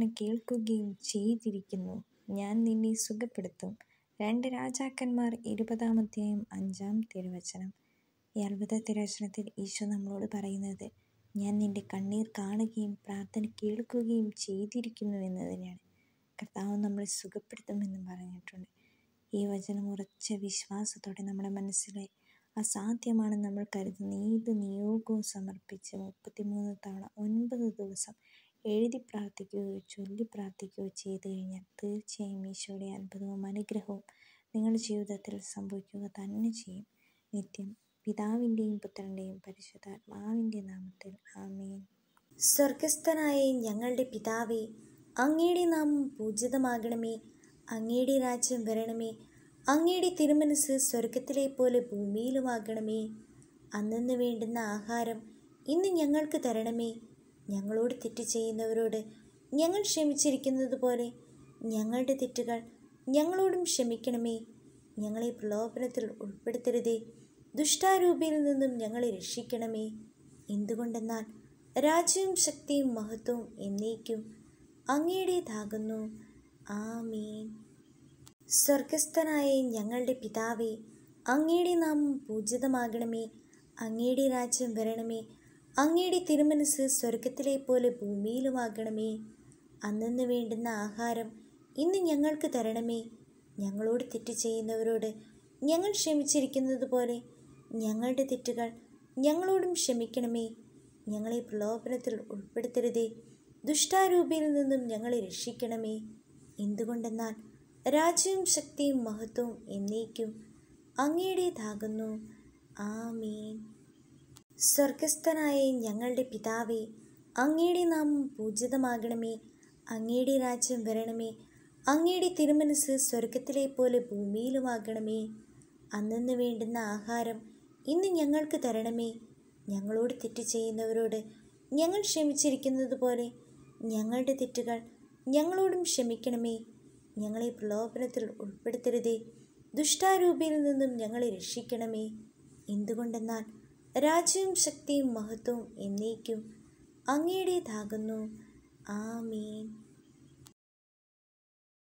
കേൾക്കുകയും ചെയ്തിരിക്കുന്നു ഞാൻ നിന്നെ സുഖപ്പെടുത്തും രണ്ട് രാജാക്കന്മാർ ഇരുപതാം അധ്യായം അഞ്ചാം തിരുവചനം ഈ അത്ഭുത തിരുവചനത്തിൽ ഈശോ നമ്മളോട് പറയുന്നത് ഞാൻ നിന്റെ കണ്ണീർ കാണുകയും പ്രാർത്ഥന കേൾക്കുകയും ചെയ്തിരിക്കുന്നു എന്നതിനാണ് കർത്താവ് നമ്മളെ സുഖപ്പെടുത്തുമെന്ന് പറഞ്ഞിട്ടുണ്ട് ഈ വചനം ഉറച്ച വിശ്വാസത്തോടെ നമ്മുടെ മനസ്സിലെ അസാധ്യമാണെന്ന് നമ്മൾ കരുതുന്ന ഏത് നിയോഗവും സമർപ്പിച്ച് മുപ്പത്തിമൂന്ന് തവണ ഒൻപത് ദിവസം എഴുതി പ്രാർത്ഥിക്കുകയോ ചൊല്ലി പ്രാർത്ഥിക്കുകയോ ചെയ്തു കഴിഞ്ഞാൽ തീർച്ചയായും ഈശോയുടെ അത്ഭുതവും അനുഗ്രഹവും നിങ്ങളുടെ ജീവിതത്തിൽ സംഭവിക്കുക തന്നെ ചെയ്യും നിത്യം പിതാവിൻ്റെയും പുത്രൻ്റെയും പരിശുദ്ധാത്മാവിൻ്റെ നാമത്തിൽ ആമേൻ സ്വർഗസ്ഥനായ ഞങ്ങളുടെ പിതാവേ അങ്ങയുടെ നാമം പൂജിതമാകണമേ അങ്ങയുടെ രാജ്യം വരണമേ അങ്ങയുടെ തിരുമനസ് സ്വർഗത്തിലെ പോലെ ഭൂമിയിലുമാകണമേ അന്നു വേണ്ടുന്ന ആഹാരം ഇന്ന് ഞങ്ങൾക്ക് തരണമേ ഞങ്ങളോട് തെറ്റ് ചെയ്യുന്നവരോട് ഞങ്ങൾ ക്ഷമിച്ചിരിക്കുന്നത് പോലെ ഞങ്ങളുടെ തെറ്റുകൾ ഞങ്ങളോടും ക്ഷമിക്കണമേ ഞങ്ങളെ പ്രലോഭനത്തിൽ ഉൾപ്പെടുത്തരുതേ ദുഷ്ടാരൂപിയിൽ നിന്നും ഞങ്ങളെ രക്ഷിക്കണമേ എന്തുകൊണ്ടെന്നാൽ രാജ്യവും ശക്തിയും മഹത്വവും എന്നേക്കും അങ്ങയുടേതാകുന്നു ആമീൻ സ്വർഗസ്ഥനായ ഞങ്ങളുടെ പിതാവേ അങ്ങയുടെ നാമം പൂജിതമാകണമേ അങ്ങയുടെ രാജ്യം വരണമേ അങ്ങയുടെ തിരുമനസ് സ്വർഗത്തിലെ പോലെ ഭൂമിയിലുമാകണമേ അന്നു വേണ്ടുന്ന ആഹാരം ഇന്ന് ഞങ്ങൾക്ക് തരണമേ ഞങ്ങളോട് തെറ്റ് ചെയ്യുന്നവരോട് ഞങ്ങൾ ക്ഷമിച്ചിരിക്കുന്നത് പോലെ ഞങ്ങളുടെ തെറ്റുകൾ ഞങ്ങളോടും ക്ഷമിക്കണമേ ഞങ്ങളെ പ്രലോഭനത്തിൽ ഉൾപ്പെടുത്തരുതേ ദുഷ്ടാരൂപിയിൽ നിന്നും ഞങ്ങളെ രക്ഷിക്കണമേ എന്തുകൊണ്ടെന്നാൽ രാജ്യവും ശക്തിയും മഹത്വവും എന്നേക്കും അങ്ങയുടേതാകുന്നു ആമീൻ സ്വർഗസ്ഥനായ ഞങ്ങളുടെ പിതാവേ അങ്ങയുടെ നാമം പൂജിതമാകണമേ അങ്ങയുടെ രാജ്യം വരണമേ അങ്ങയുടെ തിരുമനസ് സ്വർഗത്തിലെ പോലെ ഭൂമിയിലുമാകണമേ അന്നു വേണ്ടുന്ന ആഹാരം ഇന്ന് ഞങ്ങൾക്ക് തരണമേ ഞങ്ങളോട് തെറ്റ് ചെയ്യുന്നവരോട് ഞങ്ങൾ ക്ഷമിച്ചിരിക്കുന്നത് പോലെ ഞങ്ങളുടെ തെറ്റുകൾ ഞങ്ങളോടും ക്ഷമിക്കണമേ ഞങ്ങളെ പ്രലോഭനത്തിൽ ഉൾപ്പെടുത്തരുതേ ദുഷ്ടാരൂപിയിൽ നിന്നും ഞങ്ങളെ രക്ഷിക്കണമേ എന്തുകൊണ്ടെന്നാൽ രാജ്യവും ശക്തിയും മഹത്വവും എന്നേക്കും അങ്ങയുടേതാകുന്നു ആമീൻ